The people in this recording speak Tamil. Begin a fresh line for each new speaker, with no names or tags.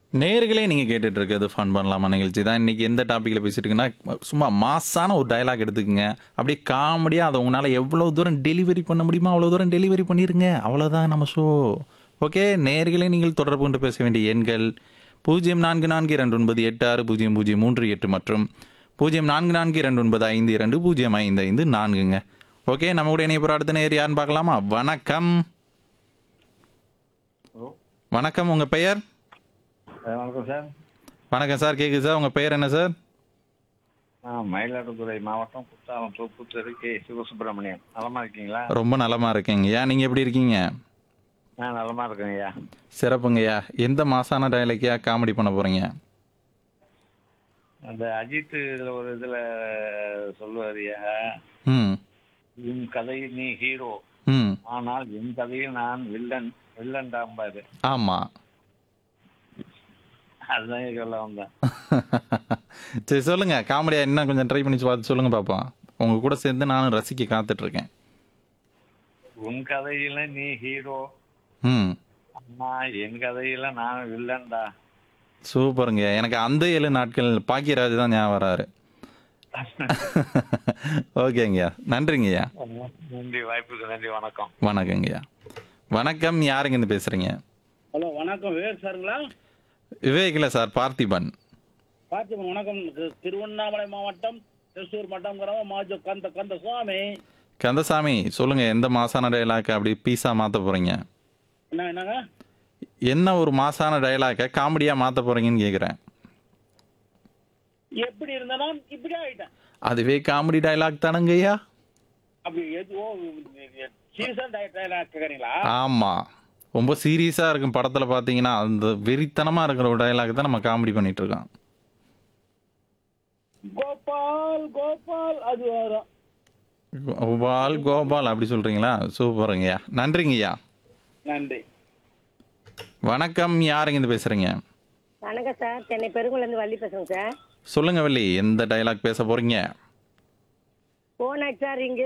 நேர்களே நீங்க கேட்டுட்டு இருக்கிறது ஃபன் பண்ணலாமா நிகழ்ச்சி தான் இன்னைக்கு எந்த டாபிக்ல பேசிட்டு இருக்குன்னா சும்மா மாசான ஒரு டயலாக் எடுத்துக்கங்க அப்படியே காமெடியா அதை உங்களால எவ்வளவு தூரம் டெலிவரி பண்ண முடியுமோ அவ்வளவு தூரம் டெலிவரி பண்ணிருங்க அவ்வளவுதான் நம்ம ஷோ ஓகே நேர்களே நீங்கள் தொடர்பு கொண்டு பேச வேண்டிய எண்கள் பூஜ்ஜியம் நான்கு நான்கு இரண்டு ஒன்பது எட்டு ஆறு பூஜ்ஜியம் பூஜ்ஜியம் மூன்று எட்டு மற்றும் பூஜ்ஜியம் நான்கு நான்கு இரண்டு ஒன்பது ஐந்து இரண்டு பூஜ்ஜியம் ஐந்து ஐந்து நான்குங்க ஓகே நம்ம கூட இணைய போகிற அடுத்த நேர் யாருன்னு பார்க்கலாமா வணக்கம்
ஹலோ
வணக்கம் உங்க பெயர்
வணக்கம் சார்
வணக்கம் சார் கேக்குது சார் உங்க பெயர் என்ன சார்
நான் மயிலாடுதுறை மாவட்டம் குத்தாலம் தூப்புத்தெரு கே சிவசுப்பிரமணியன் நலமா இருக்கீங்களா
ரொம்ப நலமா இருக்கேங்கய்யா நீங்க எப்படி இருக்கீங்க
நான் நலமா இருக்கேன் ஐயா
சிறப்புங்கய்யா எந்த மாசான டயலாக்கியா காமெடி பண்ண போறீங்க
அந்த அஜித் இதுல ஒரு இதுல சொல்லுவார் ஐயா
ம்
உன் கதையில் நீ ஹீரோ
ம்
ஆனால் என் கதையில் நான் வில்லன் வில்லன் தாம்பாரு
ஆமா
அதுதான் சொல்ல வந்தேன்
சரி சொல்லுங்க காமெடியா இன்னும் கொஞ்சம் ட்ரை பண்ணி பார்த்து சொல்லுங்க பாப்போம் உங்க கூட சேர்ந்து நானும் ரசிக்க காத்துட்டு இருக்கேன்
உன் கதையில நீ ஹீரோ
ம்
ஆனா என் கதையில நான் வில்லன்டா
சூப்பருங்க எனக்கு அந்த ஏழு நாட்கள் பாக்கியராஜ் தான் ஞாபகம் வராரு ஓகேங்கய்யா நன்றிங்கய்யா
நன்றி வாய்ப்புக்கு நன்றி வணக்கம்
வணக்கங்கய்யா வணக்கம் யாருங்க இருந்து பேசுறீங்க
ஹலோ வணக்கம் விவேக் சாருங்களா
விவேக் இல்ல சார் பார்த்திபன்
பார்த்திபன் வணக்கம் திரு- திருவண்ணாமலை மாவட்டம் திருச்சூர் மட்டம் கிராமம் மாஜோ கந்த கந்த சுவாமி
கந்தசாமி சொல்லுங்க எந்த மாசான டயலாக் அப்படி பீஸா மாத்த போறீங்க
என்ன என்னங்க
என்ன ஒரு மாசான டயலாக்கை காமெடியா மாத்த போறீங்கன்னு கேக்குறேன்
எப்படி இருந்தனா இப்படி ஆயிட்டேன்
அதுவே காமெடி டயலாக் தானுங்கய்யா
அப்படி எது ஓ சீரியஸா கேக்குறீங்களா
ஆமா ரொம்ப சீரியஸா இருக்கும் படத்துல பாத்தீங்கன்னா அந்த வெறித்தனமா இருக்கிற ஒரு டயலாக் தான் நம்ம காமெடி பண்ணிட்டு இருக்கோம்
கோபால் கோபால் அது வரும்
கோபால் கோபால் அப்படி சொல்றீங்களா சூப்பருங்கய்யா நன்றிங்கய்யா
நன்றி
வணக்கம் யாருங்க இருந்து பேசுறீங்க
வணக்கம் சார் சென்னை பெருங்குளந்து வள்ளி பேசுறேங்க சார்
சொல்லுங்க வள்ளி எந்த டயலாக் பேச போறீங்க
போன் ஆச்சு சார் இங்கே